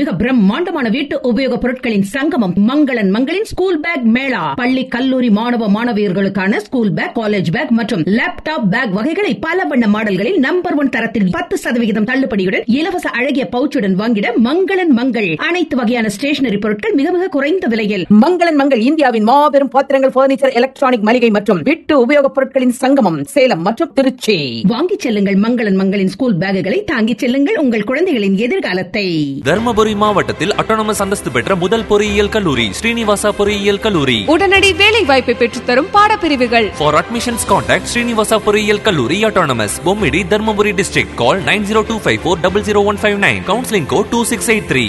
மிக பிரம்மாண்டமான வீட்டு உபயோக பொருட்களின் சங்கமம் மங்களன் மங்களின் ஸ்கூல் பேக் மேளா பள்ளி கல்லூரி மாணவ மாணவியர்களுக்கான ஸ்கூல் பேக் காலேஜ் பேக் மற்றும் லேப்டாப் பேக் வகைகளை பல வண்ண மாடல்களில் நம்பர் ஒன் தரத்தில் பத்து சதவிகிதம் தள்ளுபடியுடன் இலவச அழகிய பவுச்சுடன் வாங்கிட மங்களன் மங்கள் அனைத்து வகையான ஸ்டேஷனரி பொருட்கள் மிக மிக குறைந்த விலையில் மங்களன் மங்கள் இந்தியாவின் மாபெரும் பாத்திரங்கள் பர்னிச்சர் எலக்ட்ரானிக் மளிகை மற்றும் வீட்டு உபயோகப் பொருட்களின் சங்கமம் சேலம் மற்றும் திருச்சி வாங்கிச் செல்லுங்கள் மங்களன் மங்களின் ஸ்கூல் பேக்குகளை தாங்கிச் செல்லுங்கள் உங்கள் குழந்தைகளின் எதிர்காலத்தை தர்மபுரி மாவட்டத்தில் அட்டானமஸ் அந்தஸ்து பெற்ற முதல் பொறியியல் கல்லூரி ஸ்ரீனிவாசா பொறியியல் கல்லூரி உடனடி வேலை வாய்ப்பை பெற்றுத்தரும் பாடப்பிரிவுகள் ஃபார் அட்மிஷன்ஸ் கான்டாக்ட் ஸ்ரீனிவாசா பொறியியல் கல்லூரி autonomous Bommidi Dharmapuri district call nine zero two five four double zero one five nine counselling code two six eight three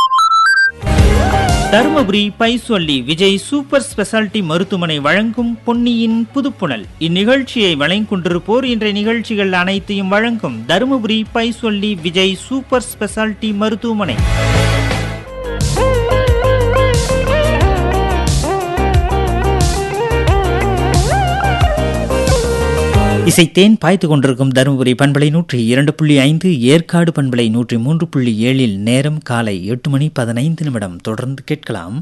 Dharmapuri பைசொல்லி விஜய் சூப்பர் ஸ்பெஷாலிட்டி மருத்துவமனை வழங்கும் பொன்னியின் புதுப்புணல் இந்நிகழ்ச்சியை வழங்கிக்கொண்டிருப்போர் இன்றைய நிகழ்ச்சிகள் அனைத்தையும் வழங்கும் தருமபுரி பைசொல்லி விஜய் சூப்பர் ஸ்பெஷாலிட்டி மருத்துவமனை இசைத்தேன் பாய்த்து கொண்டிருக்கும் தருமபுரி பண்பலை நூற்றி இரண்டு புள்ளி ஐந்து ஏற்காடு பண்பலை நூற்றி மூன்று புள்ளி ஏழில் நேரம் காலை எட்டு மணி பதினைந்து நிமிடம் தொடர்ந்து கேட்கலாம்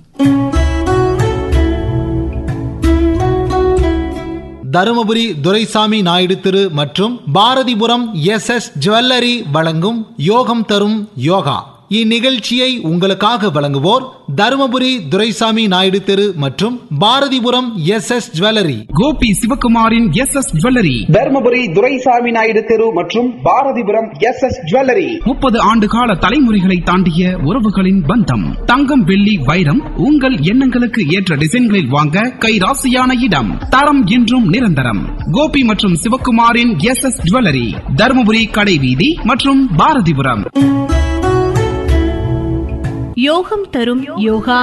தருமபுரி துரைசாமி நாயுடு திரு மற்றும் பாரதிபுரம் எஸ் எஸ் ஜுவல்லரி வழங்கும் யோகம் தரும் யோகா இந்நிகழ்ச்சியை உங்களுக்காக வழங்குவோர் தருமபுரி துரைசாமி நாயுடு தெரு மற்றும் Bharathipuram S S jewellery Gopi சிவகுமாரின் S S jewellery Dharmapuri Duraisamy Naidu தெரு மற்றும் பாரதிபுரம் எஸ் எஸ் ஜுவல்லரி முப்பது ஆண்டு கால தலைமுறைகளை தாண்டிய உறவுகளின் பந்தம் தங்கம் வெள்ளி வைரம் உங்கள் எண்ணங்களுக்கு ஏற்ற டிசைன்களில் வாங்க கைராசியான இடம் தரம் என்றும் நிரந்தரம் கோபி மற்றும் சிவகுமாரின் எஸ் எஸ் ஜுவல்லரி தர்மபுரி கடை வீதி மற்றும் பாரதிபுரம் யோகம் தரும் யோகா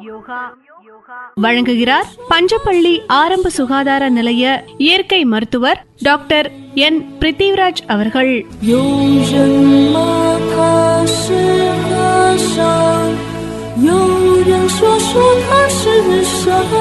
வழங்குகிறார் பஞ்சப்பள்ளி ஆரம்ப சுகாதார நிலைய இயற்கை மருத்துவர் டாக்டர் என் பிரித்திவ்ராஜ் அவர்கள் 有人吗？他是和尚，有人说说他是神。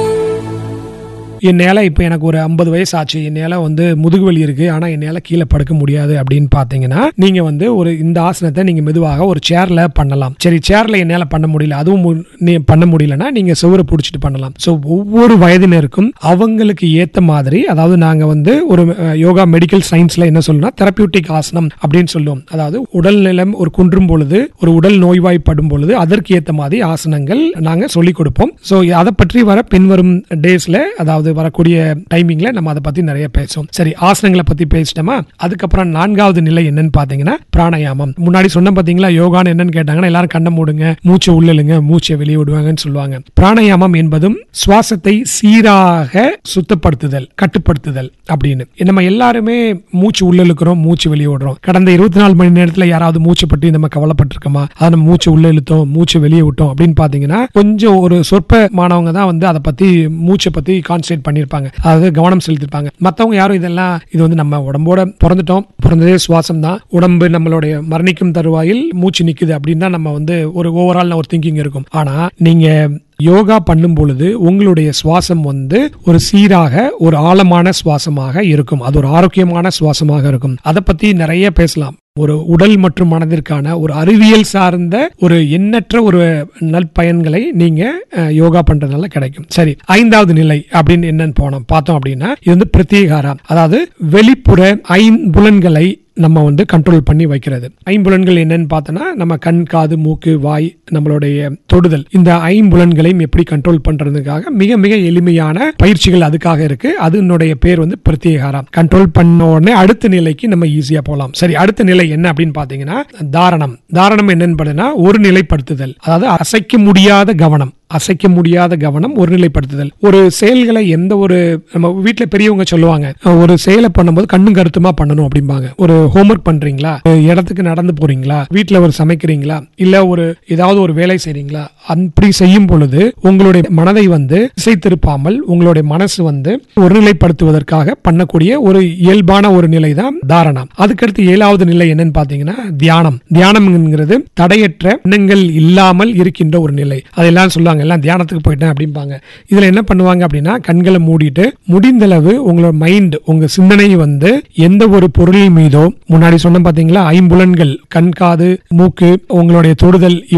என்னால் இப்போ எனக்கு ஒரு ஐம்பது வயசு ஆச்சு என்னால் வந்து முதுகு வலி இருக்கு ஆனால் என்னால் கீழே படுக்க முடியாது அப்படின்னு பார்த்தீங்கன்னா நீங்கள் வந்து ஒரு இந்த ஆசனத்தை நீங்கள் மெதுவாக ஒரு சேரில் பண்ணலாம் சரி சேரில் என்னால் பண்ண முடியல அதுவும் மு- நீ பண்ண முடியலன்னா நீங்கள் சுவரை பிடிச்சிட்டு பண்ணலாம் ஸோ ஒவ்வொரு வயதினருக்கும் அவங்களுக்கு ஏற்ற மாதிரி அதாவது நாங்கள் வந்து ஒரு அஹ், யோகா மெடிக்கல் சயின்ஸில் என்ன சொல்லணும்னா தெரப்பியூட்டிக் ஆசனம் அப்படின்னு சொல்லுவோம் அதாவது உடல் நிலம் ஒரு குன்றும் பொழுது ஒரு உடல் நோய்வாய்ப்படும் பொழுது அதற்கு ஏற்ற மாதிரி ஆசனங்கள் நாங்கள் சொல்லிக் கொடுப்போம் ஸோ அதை பற்றி வர பின்வரும் டேஸ்ல அதாவது வரக்கூடிய டைமிங்ல நம்ம அதை பத்தி நிறைய பேசுவோம் சரி ஆசனங்களை பத்தி பேசிட்டோமா அதுக்கப்புறம் நான்காவது நிலை என்னன்னு பாத்தீங்கன்னா பிராணாயாமம் முன்னாடி சொன்ன பாத்தீங்களா யோகான்னு என்னன்னு கேட்டாங்கன்னா எல்லாரும் கண்ணை மூடுங்க மூச்சை உள்ளலுங்க மூச்சை வெளியே விடுவாங்கன்னு சொல்லுவாங்க பிராணாயாமம் என்பதும் சுவாசத்தை சீராக சுத்தப்படுத்துதல் கட்டுப்படுத்துதல் அப்படின்னு நம்ம எல்லாருமே மூச்சு உள்ள இழுக்கிறோம் மூச்சு வெளியே விடுறோம் கடந்த இருபத்தி நாலு மணி நேரத்துல யாராவது மூச்சை பற்றி நம்ம கவலைப்பட்டிருக்கோமா அதை நம்ம மூச்சு உள்ள இழுத்தோம் மூச்சு வெளியே விட்டோம் அப்படின்னு பாத்தீங்கன்னா கொஞ்சம் ஒரு சொற்பமானவங்க தான் வந்து அதை பத்தி மூச்சை பத்தி கான்சென்ட்ரேட் பண்ணியிருப்பாங்க அதாவது கவனம் செலுத்திருப்பாங்க மத்தவங்க யாரும் இதெல்லாம் இது வந்து நம்ம உடம்போட பிறந்துட்டோம் பிறந்ததே சுவாசம் தான் உடம்பு நம்மளுடைய மரணிக்கும் தருவாயில் மூச்சு நிக்குது அப்படின்னு தான் நம்ம வந்து ஒரு ஓவரால் ஒரு திங்கிங் இருக்கும் ஆனா நீங்க யோகா பண்ணும் பொழுது உங்களுடைய சுவாசம் வந்து ஒரு சீராக ஒரு ஆழமான சுவாசமாக இருக்கும் அது ஒரு ஆரோக்கியமான சுவாசமாக இருக்கும் அதை பத்தி நிறைய பேசலாம் ஒரு உடல் மற்றும் மனதிற்கான ஒரு அறிவியல் சார்ந்த ஒரு எண்ணற்ற ஒரு நற்பயன்களை நீங்க அஹ், யோகா பண்றதுனால கிடைக்கும் சரி ஐந்தாவது நிலை அப்படின்னு என்னன்னு போனோம் பார்த்தோம் அப்படின்னா இது வந்து பிரத்யேகாரா அதாவது வெளிப்புற ஐம்புலன்களை நம்ம வந்து கண்ட்ரோல் பண்ணி வைக்கிறது ஐம்புலன்கள் என்னன்னு பார்த்தோன்னா நம்ம கண் காது மூக்கு வாய் நம்மளுடைய தொடுதல் இந்த ஐம்புலன்களையும் எப்படி கண்ட்ரோல் பண்றதுக்காக மிக மிக எளிமையான பயிற்சிகள் அதுக்காக இருக்கு அதனுடைய பேர் வந்து பிரத்யேகாரம் கண்ட்ரோல் பண்ண உடனே அடுத்த நிலைக்கு நம்ம ஈஸியா போகலாம் சரி அடுத்த நிலை என்ன அப்படின்னு பாத்தீங்கன்னா தாரணம் தாரணம் என்னன்னு பார்த்தீங்கன்னா ஒரு நிலைப்படுத்துதல் அதாவது அசைக்க முடியாத கவனம் அசைக்க முடியாத கவனம் ஒருநிலைப்படுத்துதல் ஒரு செயல்களை எந்த ஒரு நம்ம வீட்ல பெரியவங்க சொல்லுவாங்க அஹ், ஒரு செயலை பண்ணும்போது கண்ணும் கருத்துமா பண்ணணும் அப்படிம்பாங்க ஒரு ஹோம்ஒர்க் பண்றீங்களா ஒரு இடத்துக்கு நடந்து போறீங்களா வீட்ல ஒரு சமைக்கிறீங்களா இல்ல ஒரு ஏதாவது ஒரு வேலை செய்றீங்களா அப்படி செய்யும் பொழுது உங்களுடைய மனதை வந்து திசை திருப்பாமல் உங்களுடைய மனசு வந்து ஒருநிலைப்படுத்துவதற்காக பண்ணக்கூடிய ஒரு இயல்பான ஒரு நிலை தான் தாரணம் அதுக்கடுத்து ஏழாவது நிலை என்னன்னு பாத்தீங்கன்னா தியானம் தியானம்ங்கிறது தடையற்ற எண்ணங்கள் இல்லாமல் இருக்கின்ற ஒரு நிலை அதெல்லாம் சொல்லுவாங்க எல்லாம் தியானத்துக்கு போயிட்டேன் அப்படிம்பாங்க இதுல என்ன பண்ணுவாங்க அப்படின்னா கண்களை மூடிட்டு முடிந்தளவு உங்களோட மைண்ட் உங்க சிந்தனை வந்து எந்த ஒரு பொருளின் மீதோ முன்னாடி சொன்ன பாத்தீங்களா ஐம்புலன்கள் கண் காது மூக்கு உங்களுடைய தொடுதல்